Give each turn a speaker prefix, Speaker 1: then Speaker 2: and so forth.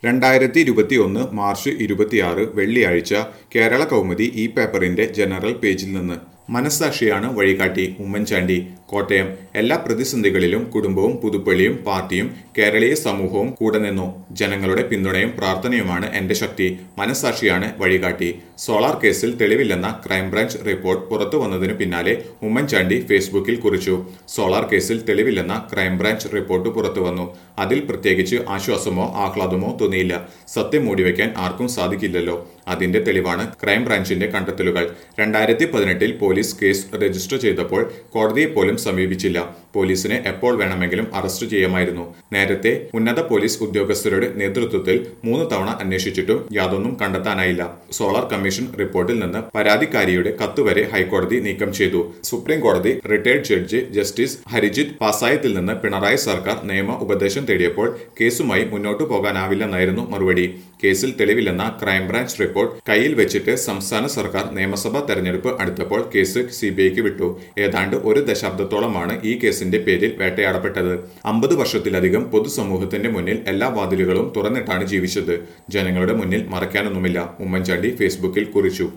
Speaker 1: രണ്ടായിരത്തി ഇരുപത്തി ഒന്ന് മാർച്ച് ഇരുപത്തിയാറ് വെള്ളിയാഴ്ച കേരള കൗമുദി ഈ പേപ്പറിന്റെ ജനറൽ പേജിൽ നിന്ന് മനസ്സാക്ഷിയാണ് വഴികാട്ടി ഉമ്മൻചാണ്ടി കോട്ടയം എല്ലാ പ്രതിസന്ധികളിലും കുടുംബവും പുതുപ്പള്ളിയും പാർട്ടിയും കേരളീയ സമൂഹവും കൂടെ നിന്നു ജനങ്ങളുടെ പിന്തുണയും പ്രാർത്ഥനയുമാണ് എന്റെ ശക്തി മനസ്സാക്ഷിയാണ് വഴികാട്ടി സോളാർ കേസിൽ തെളിവില്ലെന്ന ക്രൈംബ്രാഞ്ച് റിപ്പോർട്ട് പുറത്തു വന്നതിനു പിന്നാലെ ഉമ്മൻചാണ്ടി ഫേസ്ബുക്കിൽ കുറിച്ചു സോളാർ കേസിൽ തെളിവില്ലെന്ന ക്രൈംബ്രാഞ്ച് റിപ്പോർട്ട് പുറത്തു വന്നു അതിൽ പ്രത്യേകിച്ച് ആശ്വാസമോ ആഹ്ലാദമോ തോന്നിയില്ല സത്യം മൂടിവെക്കാൻ ആർക്കും സാധിക്കില്ലല്ലോ അതിന്റെ തെളിവാണ് ക്രൈംബ്രാഞ്ചിന്റെ കണ്ടെത്തലുകൾ രണ്ടായിരത്തി പതിനെട്ടിൽ പോലീസ് കേസ് രജിസ്റ്റർ ചെയ്തപ്പോൾ കോടതിയെ പോലും സമീപിച്ചില്ല പോലീസിനെ എപ്പോൾ വേണമെങ്കിലും അറസ്റ്റ് ചെയ്യാമായിരുന്നു നേരത്തെ ഉന്നത പോലീസ് ഉദ്യോഗസ്ഥരുടെ നേതൃത്വത്തിൽ മൂന്ന് തവണ അന്വേഷിച്ചിട്ടും യാതൊന്നും കണ്ടെത്താനായില്ല സോളാർ കമ്മീഷൻ റിപ്പോർട്ടിൽ നിന്ന് പരാതിക്കാരിയുടെ കത്ത് വരെ ഹൈക്കോടതി നീക്കം ചെയ്തു സുപ്രീം കോടതി റിട്ടയർഡ് ജഡ്ജി ജസ്റ്റിസ് ഹരിജിത്ത് പാസായത്തിൽ നിന്ന് പിണറായി സർക്കാർ നിയമ ഉപദേശം തേടിയപ്പോൾ കേസുമായി മുന്നോട്ടു പോകാനാവില്ലെന്നായിരുന്നു മറുപടി കേസിൽ തെളിവില്ലെന്ന ക്രൈംബ്രാഞ്ച് റിപ്പോർട്ട് കയ്യിൽ വെച്ചിട്ട് സംസ്ഥാന സർക്കാർ നിയമസഭാ തെരഞ്ഞെടുപ്പ് അടുത്തപ്പോൾ കേസ് സിബിഐക്ക് വിട്ടു ഏതാണ്ട് ഒരു ദശാബ്ദത്തോളമാണ് ഈ കേസിന്റെ പേരിൽ വേട്ടയാടപ്പെട്ടത് അമ്പത് വർഷത്തിലധികം പൊതുസമൂഹത്തിന്റെ മുന്നിൽ എല്ലാ വാതിലുകളും തുറന്നിട്ടാണ് ജീവിച്ചത് ജനങ്ങളുടെ മുന്നിൽ മറയ്ക്കാനൊന്നുമില്ല ഉമ്മൻചാണ്ടി ഫേസ്ബുക്കിൽ കുറിച്ചു